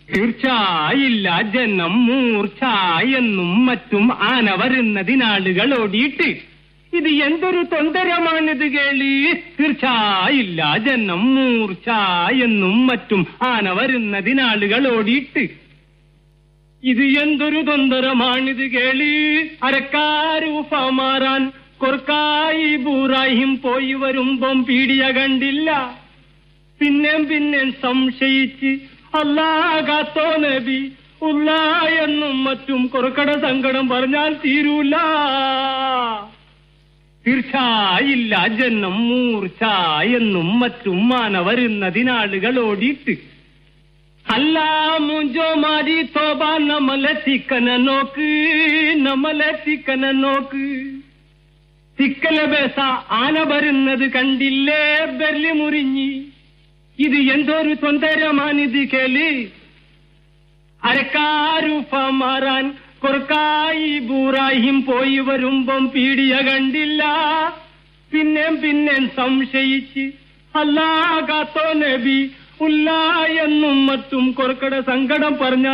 തീർച്ചയായില്ല ജനം മൂർച്ച എന്നും മറ്റും ആന വരുന്നതിനാളുകൾ ഓടിയിട്ട് ഇത് എന്തൊരു തൊന്തരമാണിത് കേളി തീർച്ചയായില്ല ജനം മൂർച്ച എന്നും മറ്റും ആന വരുന്നതിനാളുകൾ ഓടിയിട്ട് ഇത് എന്തൊരു തൊന്തരമാണിത് കേളി അരക്കാരൂഫ മാറാൻ കൊർക്കായി ബൂറായും പോയി വരുമ്പം പീടിയ കണ്ടില്ല പിന്നെയും പിന്നെയും സംശയിച്ച് അല്ലാകാത്തോ നബി ഉള്ള എന്നും മറ്റും കൊറക്കട സങ്കടം പറഞ്ഞാൽ തീരൂല തീർച്ചയില്ല ജന്നം മൂർച്ച എന്നും മറ്റും മാന വരുന്നതിനാളുകൾ ഓടിയിട്ട് അല്ല മുഞ്ചോ മാരി തോബ നമ്മളെ ചിക്കന നോക്ക് നമ്മളെ ചിക്കന നോക്ക് ചിക്കല ബേസ ആന വരുന്നത് കണ്ടില്ലേ ബെല്ലി മുറിഞ്ഞി ഇത് എന്തൊരു തൊന്തരമാണിത് കേളി അരക്കാരൂഫ മാറാൻ കൊർക്കായി ബൂറായും പോയി വരുമ്പം പീടിയ കണ്ടില്ല പിന്നെയും പിന്നെയും സംശയിച്ച് അല്ലാകാത്തോ നബി ഉല്ല എന്നും മറ്റും കൊർക്കട സങ്കടം പറഞ്ഞ